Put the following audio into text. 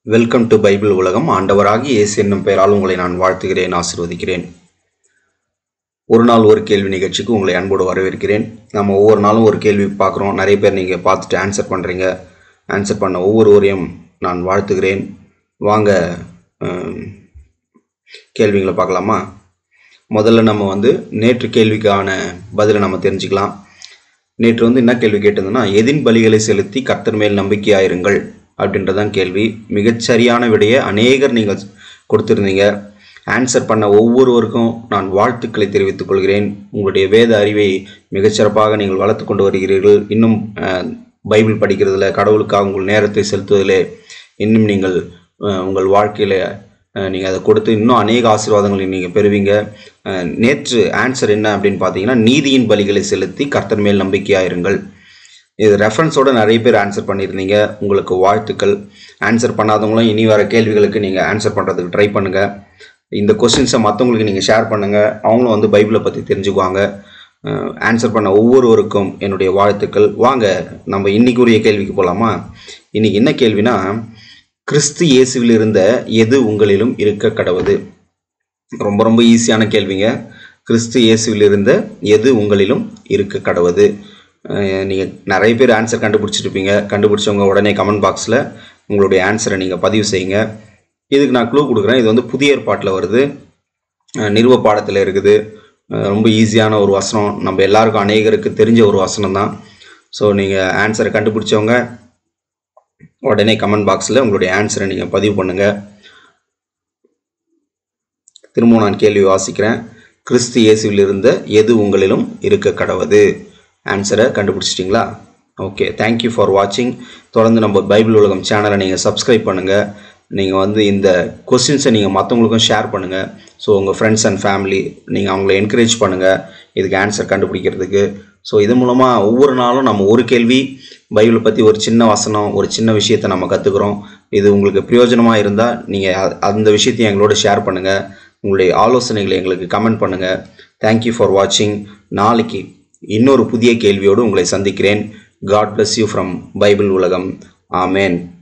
welcome to Bible உலகம் ஆண்டவராகி இயேசு என்னும் பெயரால் உங்களை நான் வாழ்த்துகிறேன் ஆசீர்வதிக்கிறேன் ஒரு நாள் ஒரு கேள்வி நிகழ்ச்சிக்கு உங்களை அன்போடு வரவேற்கிறேன் நம்ம ஒவ்வொரு நாளும் ஒரு கேள்வி பார்க்குறோம் நிறைய பேர் நீங்கள் பார்த்துட்டு ஆன்சர் பண்ணுறீங்க ஆன்சர் பண்ண ஒவ்வொருவரையும் நான் வாழ்த்துகிறேன் வாங்க ஹம், கேள்விகளை பார்க்கலாமா முதல்ல நம்ம வந்து நேற்று கேள்விக்கான பதிலை நம்ம தெரிஞ்சுக்கலாம் நேற்று வந்து என்ன கேள்வி கேட்டிருந்தோம்னா எதின் பலிகளை செலுத்தி கர்த்தர் மேல் நம்பிக்கையாயிருங்கள் அப்படின்றதான் கேள்வி மிகச்சரியான விடையை அநேகர் நீங்கள் கொடுத்துருந்தீங்க ஆன்சர் பண்ண ஒவ்வொருவருக்கும் நான் வாழ்த்துக்களை தெரிவித்துக் கொள்கிறேன் உங்களுடைய வேத அறிவை மிகச்சிறப்பாக நீங்கள் வளர்த்து கொண்டு வருகிறீர்கள் இன்னும் அஹ், பைபிள் படிக்கிறதுல கடவுளுக்காக உங்கள் நேரத்தை செலுத்துவதிலே இன்னும் நீங்கள் அஹ், உங்கள் வாழ்க்கையில் நீங்கள் அதை கொடுத்து இன்னும் அநேக ஆசீர்வாதங்களை நீங்கள் பெறுவீங்க அஹ், நேற்று ஆன்சர் என்ன அப்படின்னு பார்த்தீங்கன்னா நீதியின் பலிகளை செலுத்தி கர்த்தர் மேல் நம்பிக்கையாயிருங்கள் இது ரெஃபரன்ஸோட நிறைய பேர் ஆன்சர் பண்ணியிருந்தீங்க உங்களுக்கு வாழ்த்துக்கள் ஆன்சர் பண்ணாதவங்களும் இனி வர கேள்விகளுக்கு நீங்கள் ஆன்சர் பண்ணுறதுக்கு ட்ரை பண்ணுங்கள் இந்த கொஸ்டின்ஸை மற்றவங்களுக்கு நீங்கள் ஷேர் பண்ணுங்கள் அவங்களும் வந்து பைபிளை பற்றி தெரிஞ்சுக்குவாங்க ஆன்சர் பண்ண ஒவ்வொருவருக்கும் என்னுடைய வாழ்த்துக்கள் வாங்க நம்ம இன்னைக்குரிய கேள்விக்கு போகலாமா இன்னைக்கு என்ன கேள்வினா கிறிஸ்து இயேசுவில் இருந்த எது உங்களிலும் இருக்க கடவுது ரொம்ப ரொம்ப ஈஸியான கேள்விங்க கிறிஸ்து இயேசுவில் இருந்த எது உங்களிலும் இருக்க கடவுது நீங்கள் நிறைய பேர் ஆன்சர் கண்டுபிடிச்சிருப்பீங்க கண்டுபிடிச்சவங்க உடனே கமெண்ட் பாக்ஸில் உங்களுடைய ஆன்சரை நீங்கள் பதிவு செய்யுங்க இதுக்கு நான் க்ளூ கொடுக்குறேன் இது வந்து புதிய ஏற்பாட்டில் வருது அஹ் நிறுவ பாடத்தில் இருக்குது அஹ் ரொம்ப ஈஸியான ஒரு வசனம் நம்ம எல்லாருக்கும் அநேகருக்கு தெரிஞ்ச ஒரு வசனம் தான் ஸோ நீங்கள் ஆன்சரை கண்டுபிடிச்சவங்க உடனே கமெண்ட் பாக்ஸில் உங்களுடைய ஆன்சரை நீங்கள் பதிவு பண்ணுங்கள் திரும்பவும் நான் கேள்வி வாசிக்கிறேன் கிறிஸ்து இயேசுவில் இருந்த எது உங்களிலும் இருக்க கடவுது ஆன்சரை கண்டுபிடிச்சிட்டிங்களா ஓகே தேங்க்யூ ஃபார் வாட்சிங் தொடர்ந்து நம்ம பைபிள் உலகம் சேனலை நீங்கள் சப்ஸ்கிரைப் பண்ணுங்கள் நீங்கள் வந்து இந்த கொஸ்டின்ஸை நீங்கள் மற்றவங்களுக்கும் ஷேர் பண்ணுங்கள் ஸோ உங்கள் ஃப்ரெண்ட்ஸ் அண்ட் ஃபேமிலி நீங்கள் அவங்கள என்கரேஜ் பண்ணுங்கள் இதுக்கு ஆன்சர் கண்டுபிடிக்கிறதுக்கு ஸோ இது மூலமாக ஒவ்வொரு நாளும் நம்ம ஒரு கேள்வி பைபிளை பற்றி ஒரு சின்ன வசனம் ஒரு சின்ன விஷயத்தை நம்ம கற்றுக்குறோம் இது உங்களுக்கு பிரயோஜனமாக இருந்தால் நீங்கள் அந்த விஷயத்தையும் எங்களோட ஷேர் பண்ணுங்கள் உங்களுடைய ஆலோசனைகளை எங்களுக்கு கமெண்ட் பண்ணுங்கள் தேங்க்யூ ஃபார் வாட்சிங் நாளைக்கு இன்னொரு புதிய கேள்வியோடு உங்களை சந்திக்கிறேன் God bless you from Bible உலகம் ஆமேன்